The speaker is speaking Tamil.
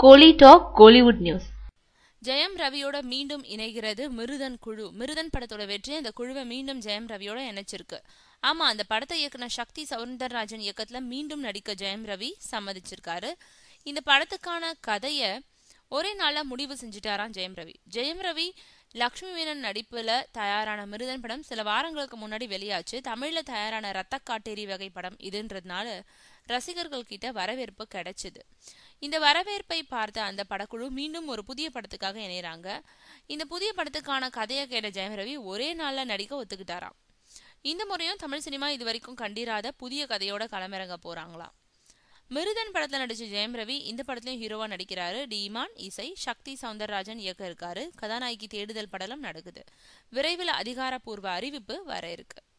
கோலி டாக் கோலிவுட் நியூஸ் ஜெயம் ரவியோட மீண்டும் இணைகிறது மிருதன் குழு மிருதன் படத்தோட வெற்றி அந்த குழுவை மீண்டும் ஜெயம் ரவியோட இணைச்சிருக்கு ஆமா அந்த படத்தை இயக்குன சக்தி சவுந்தரராஜன் இயக்கத்துல மீண்டும் நடிக்க ஜெயம் ரவி சம்மதிச்சிருக்காரு இந்த படத்துக்கான கதைய ஒரே நாள்ல முடிவு செஞ்சுட்டாராம் ஜெயம் ரவி ஜெயம் ரவி லக்ஷ்மி மேனன் நடிப்புல தயாரான மிருதன் படம் சில வாரங்களுக்கு முன்னாடி வெளியாச்சு தமிழ்ல தயாரான ரத்த காட்டேரி வகை படம் இதுன்றதுனால ரசிகர்கள் கிட்ட வரவேற்பு கிடைச்சது இந்த வரவேற்பை பார்த்த அந்த படக்குழு மீண்டும் ஒரு புதிய படத்துக்காக இணையறாங்க இந்த புதிய படத்துக்கான கதையை கேட்ட ஜெயம் ரவி ஒரே நாள்ல நடிக்க ஒத்துக்கிட்டாராம் இந்த முறையும் தமிழ் சினிமா இது வரைக்கும் கண்டிராத புதிய கதையோட களமிறங்க போறாங்களாம் மிருதன் படத்துல நடிச்ச ஜெயம் ரவி இந்த படத்துலயும் ஹீரோவா நடிக்கிறாரு டீமான் இசை சக்தி சவுந்தரராஜன் இயக்க இருக்காரு கதாநாயகி தேடுதல் படலம் நடக்குது விரைவில் அதிகாரப்பூர்வ அறிவிப்பு வர இருக்கு